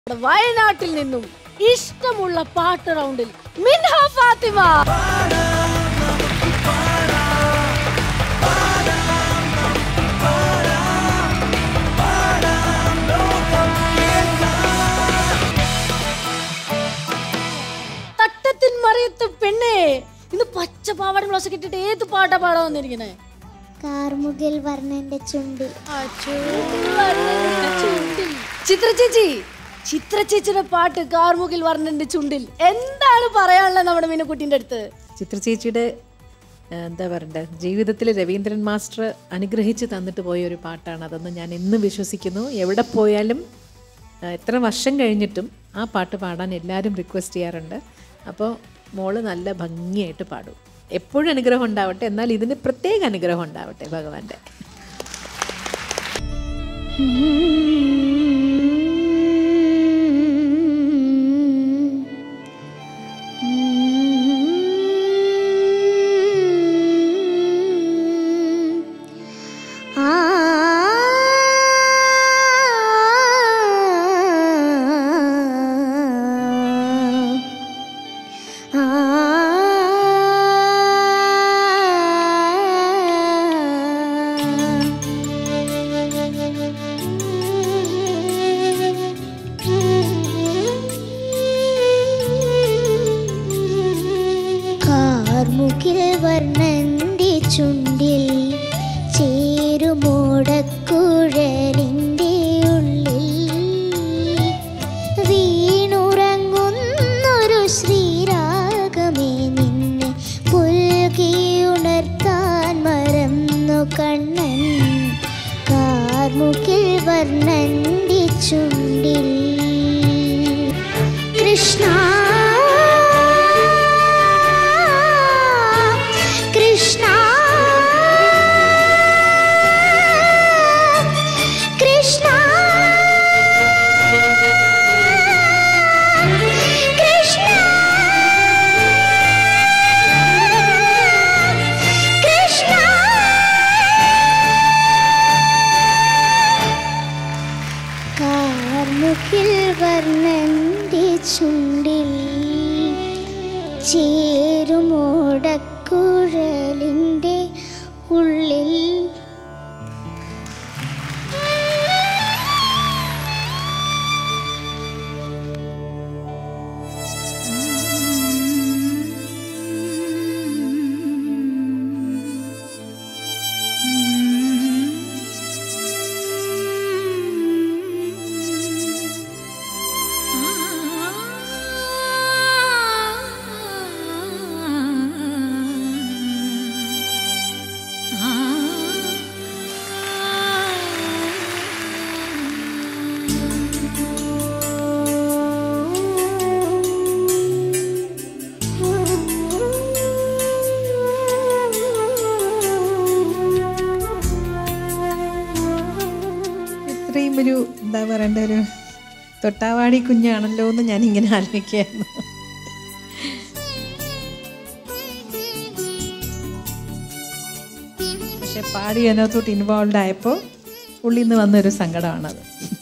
നമ്മുടെ വയനാട്ടിൽ നിന്നും ഇഷ്ടമുള്ള പാട്ട് റൗണ്ടിൽ മിൻഹ ഫാത്തിമ തട്ടത്തിൻ മറിയത്ത് പെണ്ണേ ഇന്ന് പച്ച പാവാട ബ്ലൗസ് ഇട്ടിട്ട് ഏത് പാട്ടാ പാടാൻ വന്നിരിക്കണേ കാർമുകിൽ വർണ്ണന്റെ ചുണ്ടിൽ ചിത്ര ചേച്ചി ചിത്ര ചേച്ചിയുടെ പാട്ട് കാർമുകിൽ വർണ്ണന്റെ ചുണ്ടിൽ എന്താണ് പറയാനുള്ളത് നമ്മുടെ മീനക്കുട്ടിന്റെ അടുത്ത് ചിത്ര ചേച്ചിയുടെ ആ, എന്താ പറയണ്ടേ ജീവിതത്തിൽ രവീന്ദ്രൻ മാസ്റ്റർ അനുഗ്രഹിച്ച് തന്നിട്ട് പോയ ഒരു പാട്ടാണ് അതൊന്ന് ഞാൻ എന്നും വിശ്വസിക്കുന്നു എവിടെ പോയാലും ആ, എത്ര വർഷം കഴിഞ്ഞിട്ടും ആ പാട്ട് പാടാൻ എല്ലാവരും റിക്വസ്റ്റ് ചെയ്യാറുണ്ട് അപ്പോൾ മോള് നല്ല ഭംഗിയായിട്ട് പാടും എപ്പോഴും അനുഗ്രഹം ഉണ്ടാവട്ടെ എന്നാൽ ഇതിന് പ്രത്യേക അനുഗ്രഹം ഉണ്ടാവട്ടെ ഭഗവാന്റെ ആ കാർമുകിൽ വർണ്ണന്റെ ചുണ്ടിൽ ചേരുമോടക്കുഴലിൻ്റെ ഉള്ളിൽ വീണുറങ്ങുന്നൊരു ശ്രീരാഗമേ നിന്നെ പുൽകിയുണർത്താൻ മറന്നു കണ്ണൻ കാർമുകിൽ വർണ്ണന്റെ ചുണ്ടിൽ കൃഷ്ണ കൃഷ്ണ കൃഷ്ണ കൃഷ്ണ കൃഷ്ണ കാർമുകിൽ വർണ്ണന്റെ ചുണ്ടിൽ ചേരുമോടക്കുഴലിൻ്റെ ഉള്ളിൽ ഇത്രയും ഒരു എന്താ പറയണ്ട ഒരു തൊട്ടാവാടി കുഞ്ഞാണല്ലോ എന്ന് ഞാൻ ഇങ്ങനെ ആലോചിക്കുകയായിരുന്നു പക്ഷെ പാടി അതിനകത്തോട്ട് ഇൻവോൾവ് ആയപ്പോൾ ഉള്ളിൽ നിന്ന് വന്നൊരു സങ്കടമാണത്